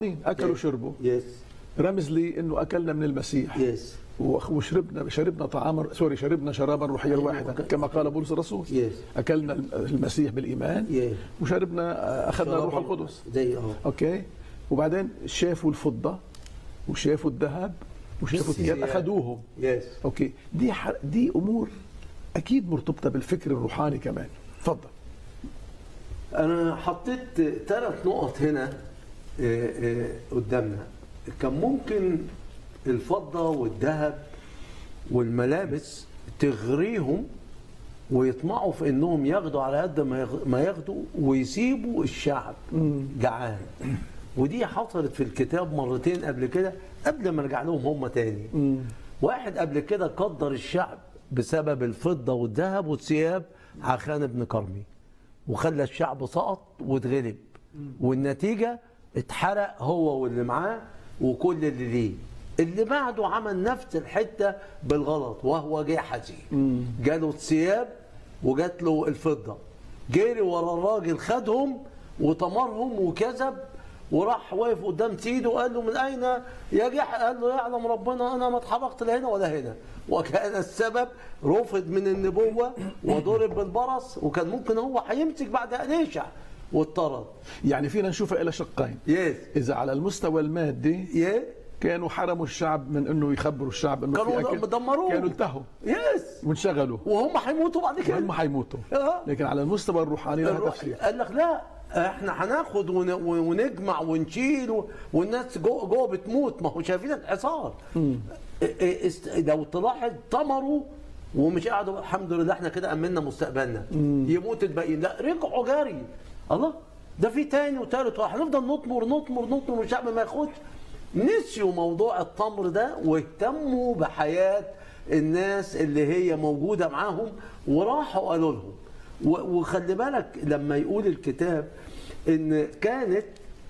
اكلوا شربوا يس رمز لي انه اكلنا من المسيح يس وخ- وشربنا شربنا طعاما سوري شربنا شرابا روحيا واحدا كما قال بولس الرسول Yes. اكلنا المسيح بالايمان Yes. وشربنا اخذنا الروح القدس زي اه اوكي وبعدين شافوا الفضه وشافوا الذهب وشافوا الثياب الثياب. اخذوهم يس اوكي دي ح... دي امور اكيد مرتبطه بالفكر الروحاني كمان تفضل انا حطيت ثلاث نقط هنا آه، آه، قدامنا كان ممكن الفضه والذهب والملابس تغريهم ويطمعوا في انهم ياخدوا على قد ما يغ- ما ياخدوا ويسيبوا الشعب جعان ودي حصلت في الكتاب مرتين قبل كده قبل ما ارجع لهم هم تاني واحد قبل كده قدر الشعب بسبب الفضه والذهب والثياب عخان بن كرمي وخلى الشعب سقط واتغلب والنتيجه اتحرق هو واللي معاه وكل اللي ليه اللي بعده عمل نفس الحته بالغلط وهو جحزي جاله الثياب وجات له الفضه جري ورا الراجل خدهم وطمرهم وكذب وراح واقف قدام سيده وقال له من اين يا جح قال له يعلم ربنا انا ما اتحركت لا هنا ولا هنا وكان السبب رفض من النبوه وضرب بالبرص وكان ممكن هو هيمسك بعد اليشع واضطرد يعني فينا نشوفها الى شقين يس اذا على المستوى المادي يس كانوا حرموا الشعب من انه يخبروا الشعب انه في كانوا اكل دمروه. كانوا انتهوا يس وانشغلوا وهم هيموتوا بعد كده هم حيموتوا آه. لكن على المستوى الروحاني لها الروح- تفسير قال لك لا احنا هناخد ون- ونجمع ونشيل و- والناس جوه جوه بتموت ما هو شايفين الحصار ا- ا- است- لو تلاحظ طمروا ومش قعدوا الحمد لله احنا كده امنا مستقبلنا يموت الباقيين لا رجعوا جري الله ده في تاني وتالت وهنفضل نطمر نطمر نطمر والشعب ما ياخدش نسيوا موضوع التمر ده واهتموا بحياه الناس اللي هي موجوده معاهم وراحوا قالوا لهم و- وخلي بالك لما يقول الكتاب ان كانت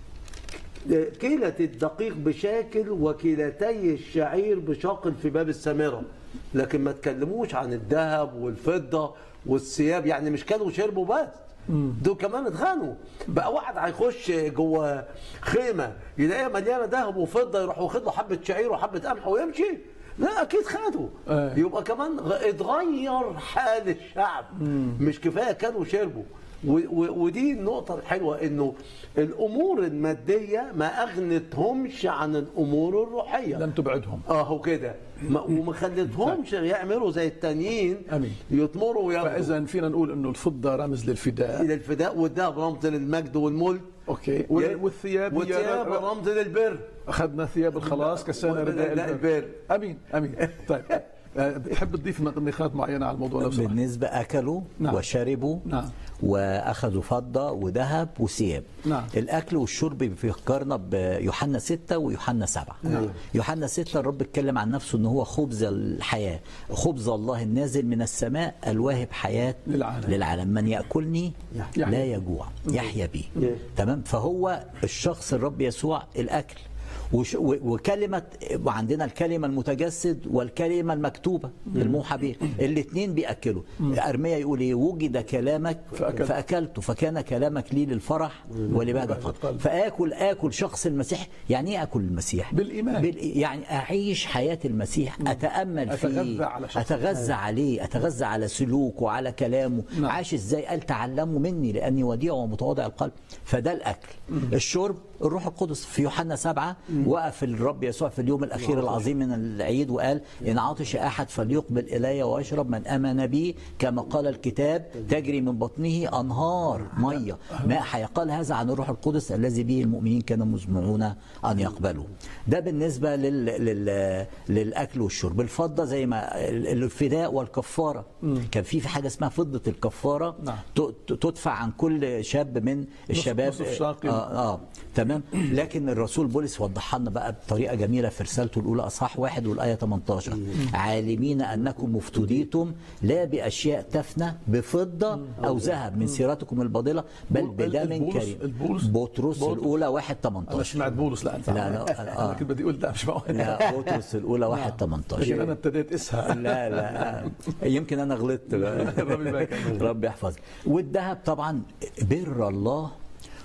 كيلة الدقيق بشاكل وكيلتي الشعير بشاقل في باب السامرة لكن ما تكلموش عن الذهب والفضة والثياب يعني مش كانوا شربوا بس دول كمان اتغنوا بقى واحد هيخش جوه خيمه يلاقيها مليانه ذهب وفضه يروح واخد له حبه شعير وحبه قمح ويمشي لا اكيد خدوا آه. يبقى كمان غ- اتغير حال الشعب مش كفايه كانوا شربوا و- و- ودي النقطة الحلوة انه الامور المادية ما اغنتهمش عن الامور الروحية لم تبعدهم اهو كده ما- وما خلتهمش يعملوا زي التانيين أمين. يطمروا وياخدوا فاذا فينا نقول انه الفضه رمز للفداء الى الفداء والذهب رمز للمجد والملك اوكي وال- والثياب هي والثياب ر- رمز للبر اخذنا ثياب الخلاص كسانا رداء رداء البر البر. امين امين طيب آه، بتحب تضيف نقاط معينه على الموضوع لو سمحت بالنسبة أكلوا نعم. وشربوا نعم. وأخذوا فضة وذهب وثياب نعم. الأكل والشرب بيفكرنا بيوحنا 6 ويوحنا 7 نعم. يوحنا 6 الرب اتكلم عن نفسه أنه هو خبز الحياة خبز الله النازل من السماء الواهب حياة للعالم. للعالم من يأكلني يحيا. لا يجوع يحيا بي Yes. تمام فهو الشخص الرب يسوع الأكل وش و- وكلمة وعندنا الكلمة المتجسد والكلمة المكتوبة الموحى به الاثنين بيأكلوا أرميا يقول إيه وجد كلامك فأكلت. فأكلته فكان كلامك لي للفرح ولبهجة القلب القلب. فآكل آكل شخص المسيح يعني إيه آكل المسيح بالإيمان. بال... يعني أعيش حياة المسيح أتأمل أتغذى فيه على شخص. أتغذى عليه أتغذى على سلوكه وعلى كلامه نعم. عاش إزاي قال تعلموا مني لأني وديع ومتواضع القلب فده الأكل الشرب الروح القدس في يوحنا سبعة وقف الرب يسوع في اليوم الأخير العظيم من العيد وقال إن عطش أحد فليقبل إلي ويشرب من آمن بي كما قال الكتاب تجري من بطنه أنهار مية ماء حياة قال هذا عن الروح القدس الذي به المؤمنين كانوا مزمعون أن يقبلوا ده بالنسبة لل... لل... للأكل والشرب الفضة زي ما ال- الفداء والكفارة كان في في حاجة اسمها فضة الكفارة نعم. ت- ت- تدفع عن كل شاب من الشباب نصف شاقي. آه, اه تمام لكن الرسول بولس وضحها لنا بقى بطريقه جميله في رسالته الاولى اصحاح واحد والايه 18 عالمين انكم مفتديتم لا باشياء تفنى بفضه او ذهب من سيرتكم الباطله بل بول- بدم البولس- كريم البولس- بطرس بولس. الاولى واحد انا 18 سمعت بولس لا انت لا، لا، آه. انا كنت بدي اقول لا مش معقول لا بطرس الاولى واحد لكن 18 انا ابتديت اسها لا لا يمكن انا غلطت ربي يبارك فيك. ربي يحفظك والذهب طبعا بر الله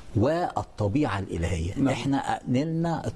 والطبيعه الالهيه نعم. احنا نلنا